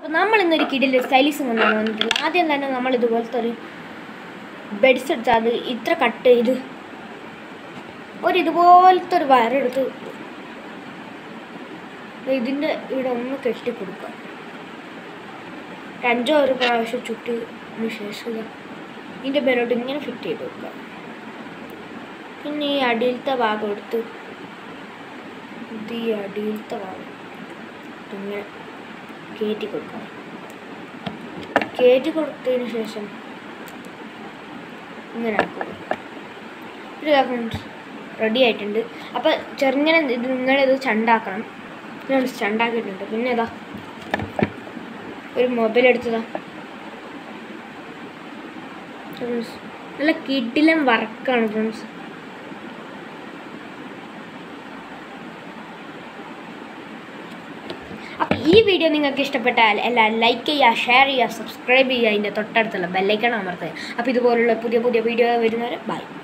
അപ്പോൾ നമ്മൾ ഇന്നൊരു കിടിൽ സ്റ്റൈലിസും കൊണ്ടാണ് വന്നിട്ടുള്ളത് ആദ്യം തന്നെ നമ്മൾ ഇതുപോലത്തെ ഒരു ബെഡ്സ് എടുത്ത് അത് ഇത്ര കട്ട് ചെയ്ത് ഒരു ഇതുപോലത്തെ ഒരു വയറെടുത്ത് ഇതിൻ്റെ ഇവിടെ ഒന്ന് കെട്ടി കൊടുക്കുക ഒരു അഞ്ചോ ഒരു പ്രാവശ്യം ചുട്ടിന് ശേഷം ഇതാ ഇതിൻ്റെ മേലോട്ട് ഇങ്ങനെ ഫിറ്റ് ചെയ്ത് കൊടുക്കുക പിന്നെ ഈ അടിയിലത്തെ ഭാഗം എടുത്ത് ഇത് ഈ അടിയിലത്തെ ഭാഗം ഇങ്ങനെ കയറ്റി കൊടുക്കാം കയറ്റി കൊടുത്തതിന് ശേഷം ഇങ്ങനെ ആക്കുക ഒരു ഫ്രണ്ട്സ് റെഡി ആയിട്ടുണ്ട് അപ്പോൾ ചെറുങ്ങനെ ഇത് നിങ്ങളിത് ചണ്ടാക്കണം ഞാൻ ചണ്ടാക്കിയിട്ടുണ്ട് പിന്നെ ഇതാ ഒരു മൊബൈൽ എടുത്തതാ ഫ്രണ്ട്സ് നല്ല കിടിലം വർക്കാണ് ഫ്രണ്ട്സ് അപ്പോൾ ഈ വീഡിയോ നിങ്ങൾക്ക് ഇഷ്ടപ്പെട്ടാൽ എല്ലാവരും ലൈക്ക് ചെയ്യുക ഷെയർ ചെയ്യുക സബ്സ്ക്രൈബ് ചെയ്യുക അതിൻ്റെ തൊട്ടടുത്തുള്ള ബെല്ലൈക്കൺ അമർത്തുക അപ്പോൾ ഇതുപോലുള്ള പുതിയ പുതിയ വീഡിയോ വരുന്നവരെ ബൈ